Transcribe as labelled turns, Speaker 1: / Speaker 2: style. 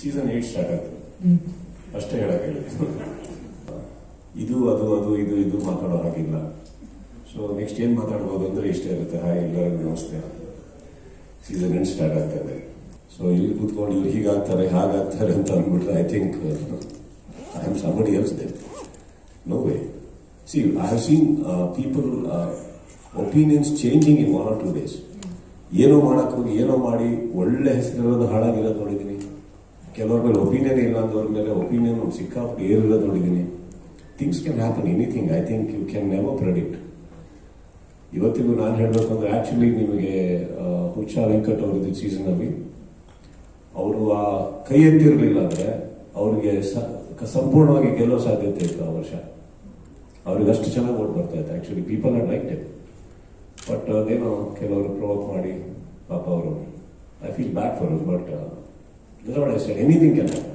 Speaker 1: season eight start ಆಗ್ತದೆ ಅಷ್ಟೇ ಹೇಳಕ್ ಹೇಳಿ ಇದು ಅದು ಅದು ಇದು ಇದು ಮಾತಾಡೋ ಹಾಗಿಲ್ಲ ಸೊ ನೆಕ್ಸ್ಟ್ ಏನ್ ಮಾತಾಡ್ಬೋದು ಅಂದ್ರೆ ಇಷ್ಟೇ ಇರುತ್ತೆ ಹಾಯ್ ಎಲ್ಲರಿಗೂ ನಮಸ್ತೆ ಸೀಸನ್ ಎಂಡ್ ಸ್ಟಾರ್ಟ್ ಆಗ್ತದೆ ಸೊ ಇಲ್ಲಿ ಕೂತ್ಕೊಂಡು ಇವ್ರು ಹೀಗಾಗ್ತಾರೆ ಹಾಗಾಗ್ತಾರೆ ಅಂತ ಅಂದ್ಬಿಟ್ರೆ I think I am somebody else they no way see I have seen people opinions changing in one or two days ಏನೋ ಮಾಡಕ್ ಹೋಗಿ ಏನೋ ಮಾಡಿ ಒಳ್ಳೆ ಹೆಸರಿರೋದು ಹಾಳಾಗಿರೋದು ನೋಡಿದ್ದೀನಿ ಕೆಲವ್ರ ಮೇಲೆ ಒಪಿನಿಯನ್ ಇಲ್ಲ ಅಂದವ್ರ ಮೇಲೆ ಒಪಿನಿಯನ್ ಸಿಕ್ಕಾಪಟ್ಟೆ ಏರಿರೋದು ನೋಡಿದ್ದೀನಿ things can happen anything I think you can never predict ಇವತ್ತಿಗೂ ನಾನು ಹೇಳಬೇಕು ಅಂದ್ರೆ ಆಕ್ಚುಲಿ ನಿಮಗೆ ಆ, ಹುಚ್ಚ ವೆಂಕಟ್ ಅವರಿದ್ದು ಸೀಸನ್ ಅಲ್ಲಿ ಅವರು ಆ ಕೈ ಎತ್ತಿರಲಿಲ್ಲ ಅಂದ್ರೆ ಅವ್ರಿಗೆ ಸ- ಸಂಪೂರ್ಣವಾಗಿ ಗೆಲ್ಲೋ ಸಾಧ್ಯತೆ ಇತ್ತು ಆ ವರ್ಷ ಅವ್ರಿಗೆ ಅಷ್ಟು ಚೆನ್ನಾಗಿ ಓಟ್ ಬರ್ತಾ ಇತ್ತು actually people are like it but ಅದೇನೋ ಕೆಲವರು ಪ್ರೊವೋಕ್ ಮಾಡಿ ಪಾಪ ಅವರು I feel bad for but anything can